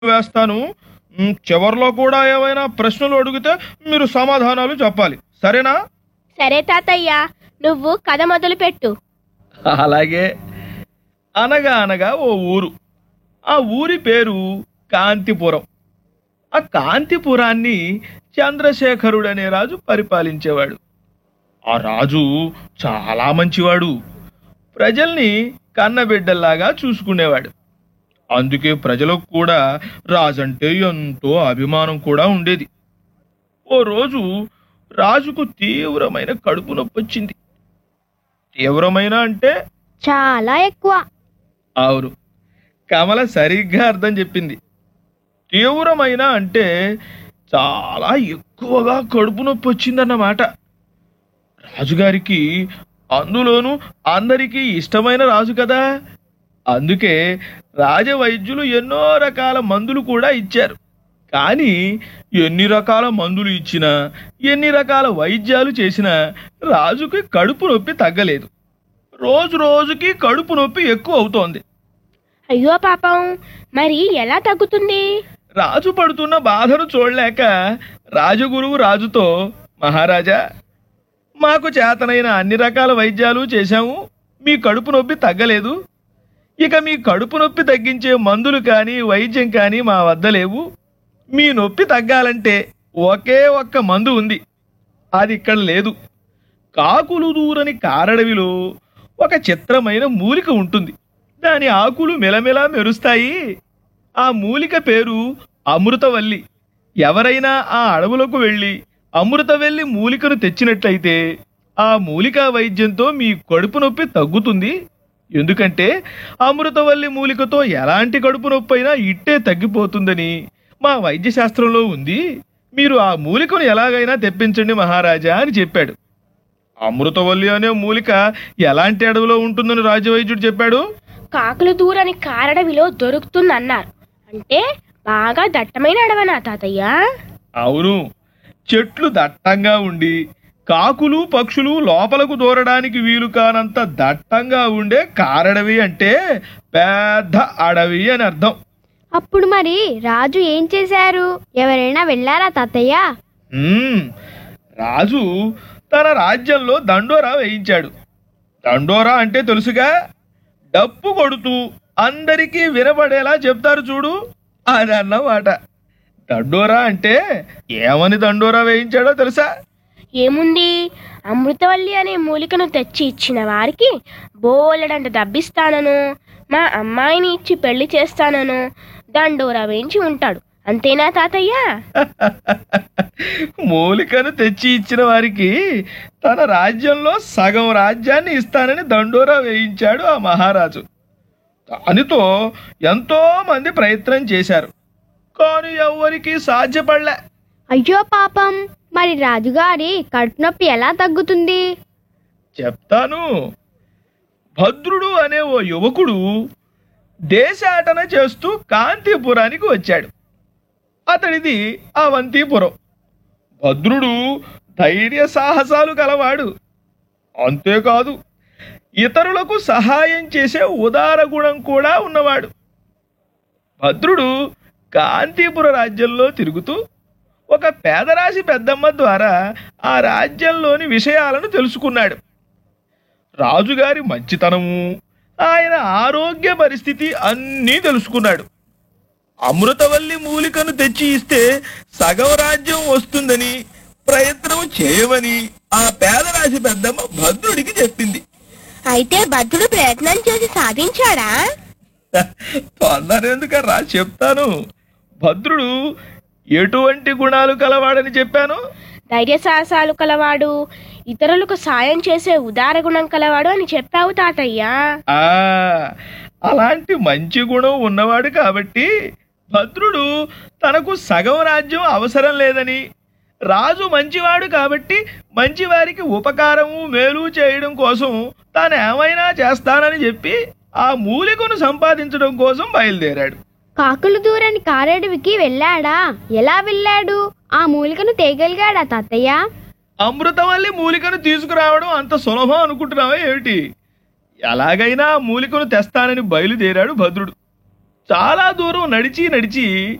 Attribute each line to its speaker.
Speaker 1: వేస్తాను మ్, చివర్లో కూడా ఏమైనా ప్రశ్నలు అడిగితే మీరు సమాధానాలు చెప్పాలి సరేనా
Speaker 2: సరే తాతయ్య నువ్వు కథ మొదలు పెట్టు
Speaker 1: అలాగే అనగా అనగా ఓ ఊరు ఆ ఊరి పేరు కాంతిపురం ఆ కాంతిపురాన్ని చంద్రశేఖరుడు అనే రాజు పరిపాలించేవాడు ఆ రాజు చాలా మంచివాడు ప్రజల్ని కన్నబిడ్డల్లాగా చూసుకునేవాడు అందుకే ప్రజలకు కూడా రాజంటే ఎంతో అభిమానం కూడా ఉండేది ఓ రోజు రాజుకు తీవ్రమైన కడుపు నొప్పి వచ్చింది తీవ్రమైన అంటే
Speaker 2: చాలా ఎక్కువ
Speaker 1: అవును కమల సరిగ్గా అర్థం చెప్పింది తీవ్రమైన అంటే చాలా ఎక్కువగా కడుపు నొప్పి వచ్చిందన్నమాట రాజుగారికి అందులోనూ అందరికీ ఇష్టమైన రాజు కదా అందుకే రాజవైద్యులు ఎన్నో రకాల మందులు కూడా ఇచ్చారు కానీ ఎన్ని రకాల మందులు ఇచ్చినా ఎన్ని రకాల వైద్యాలు చేసినా రాజుకి కడుపు నొప్పి తగ్గలేదు రోజు రోజుకి కడుపు నొప్పి ఎక్కువ అవుతోంది
Speaker 2: అయ్యో పాపం మరి ఎలా తగ్గుతుంది
Speaker 1: రాజు పడుతున్న బాధను చూడలేక రాజగురువు రాజుతో మహారాజా మాకు చేతనైన అన్ని రకాల వైద్యాలు చేశాము మీ కడుపు నొప్పి తగ్గలేదు ఇక మీ కడుపు నొప్పి తగ్గించే మందులు కానీ వైద్యం కానీ మా వద్ద లేవు మీ నొప్పి తగ్గాలంటే ఒకే ఒక్క మందు ఉంది అది ఇక్కడ లేదు కాకులు దూరని కారడవిలో ఒక చిత్రమైన మూలిక ఉంటుంది దాని ఆకులు మెలమెలా మెరుస్తాయి ఆ మూలిక పేరు అమృతవల్లి ఎవరైనా ఆ అడవులకు వెళ్ళి అమృతవల్లి మూలికను తెచ్చినట్లయితే ఆ మూలికా వైద్యంతో మీ కడుపు నొప్పి తగ్గుతుంది ఎందుకంటే అమృతవల్లి మూలికతో ఎలాంటి కడుపు నొప్పి అయినా ఇట్టే తగ్గిపోతుందని మా వైద్య శాస్త్రంలో ఉంది మీరు ఆ మూలికను ఎలాగైనా తెప్పించండి మహారాజా అని చెప్పాడు అమృతవల్లి అనే మూలిక ఎలాంటి అడవిలో ఉంటుందని రాజవైద్యుడు చెప్పాడు
Speaker 2: కాకులు దూరని కారడవిలో దొరుకుతుందన్నారు అంటే బాగా దట్టమైన అడవనా తాతయ్య
Speaker 1: అవును చెట్లు దట్టంగా ఉండి కాకులు పక్షులు లోపలకు దూరడానికి వీలు కానంత దట్టంగా ఉండే కారడవి అంటే పెద్ద అడవి అని అర్థం
Speaker 3: అప్పుడు మరి రాజు ఏం చేశారు ఎవరైనా వెళ్ళారా తాతయ్య
Speaker 1: మ్మ్. రాజు తన రాజ్యంలో దండోరా వేయించాడు దండోరా అంటే తెలుసుగా డప్పు కొడుతూ అందరికీ వినబడేలా చెప్తారు చూడు అని అన్నమాట దండోరా అంటే ఏమని దండోరా వేయించాడో తెలుసా
Speaker 2: ఏముంది అమృతవల్లి అనే మూలికను తెచ్చి ఇచ్చిన వారికి బోలెడంత డబ్బిస్తానను మా అమ్మాయిని ఇచ్చి పెళ్లి చేస్తానను దండోరా వేయించి ఉంటాడు అంతేనా తాతయ్య
Speaker 1: మూలికను తెచ్చి ఇచ్చిన వారికి తన రాజ్యంలో సగం రాజ్యాన్ని ఇస్తానని దండోరా వేయించాడు ఆ మహారాజు దానితో ఎంతో మంది ప్రయత్నం చేశారు కానీ ఎవ్వరికీ సాధ్యపడలే
Speaker 3: అయ్యో పాపం మరి రాజుగారి కడుపు నొప్పి ఎలా తగ్గుతుంది
Speaker 1: చెప్తాను భద్రుడు అనే ఓ యువకుడు దేశాటన చేస్తూ కాంతిపురానికి వచ్చాడు అతడిది అవంతిపురం భద్రుడు ధైర్య సాహసాలు కలవాడు అంతేకాదు ఇతరులకు సహాయం చేసే ఉదార గుణం కూడా ఉన్నవాడు భద్రుడు కాంతిపుర రాజ్యంలో తిరుగుతూ ఒక పేదరాశి పెద్దమ్మ ద్వారా ఆ రాజ్యంలోని విషయాలను తెలుసుకున్నాడు రాజుగారి మంచితనము ఆయన ఆరోగ్య పరిస్థితి అన్నీ తెలుసుకున్నాడు అమృతవల్లి మూలికను తెచ్చి ఇస్తే సగం రాజ్యం వస్తుందని ప్రయత్నం చేయమని ఆ పేదరాశి పెద్దమ్మ భద్రుడికి చెప్పింది
Speaker 2: అయితే భద్రుడు ప్రయత్నం చేసి సాధించాడా
Speaker 1: తొందరెందుకర్రా చెప్తాను భద్రుడు ఎటువంటి గుణాలు కలవాడని చెప్పాను
Speaker 2: ధైర్య సాహసాలు కలవాడు ఇతరులకు సాయం చేసే ఉదార గుణం కలవాడు అని చెప్పావు తాతయ్య
Speaker 1: ఆ అలాంటి మంచి గుణం ఉన్నవాడు కాబట్టి భద్రుడు తనకు సగం రాజ్యం అవసరం లేదని రాజు మంచివాడు కాబట్టి మంచివారికి ఉపకారము మేలు చేయడం కోసం తాను ఏమైనా చేస్తానని చెప్పి ఆ మూలికను సంపాదించడం కోసం బయలుదేరాడు
Speaker 3: కాకులు దూరని కారడవికి వెళ్ళాడా ఎలా వెళ్ళాడు ఆ మూలికను తేగలిగాడా తాతయ్య
Speaker 1: అమృతవల్లి మూలికను తీసుకురావడం అంత సులభం అనుకుంటున్నావా ఏమిటి ఎలాగైనా ఆ మూలికను తెస్తానని బయలుదేరాడు భద్రుడు చాలా దూరం నడిచి నడిచి